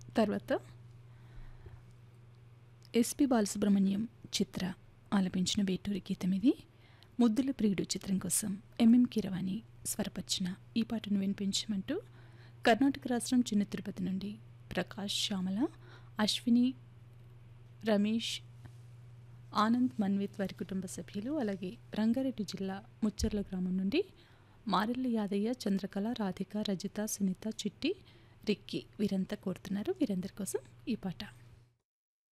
తర్వాత ఎస్పి బాలసుబ్రహ్మణ్యం చిత్ర ఆలపించిన వేటూరి గీతం ఇది ముద్దుల ప్రియుడు చిత్రం కోసం ఎంఎం కీరవాణి స్వరపరిచిన ఈ పాటను వినిపించమంటూ కర్ణాటక రాష్ట్రం చిన్న తిరుపతి నుండి ప్రకాష్ శ్యామల అశ్విని రమేష్ ఆనంద్ మన్విత్ వారి కుటుంబ సభ్యులు అలాగే రంగారెడ్డి జిల్లా ముచ్చర్ల గ్రామం నుండి మారెల్లి యాదయ్య చంద్రకళ రాధిక రజిత సునీత చిట్టి రిక్కి వీరంతా కోరుతున్నారు వీరందరి కోసం ఈ పాట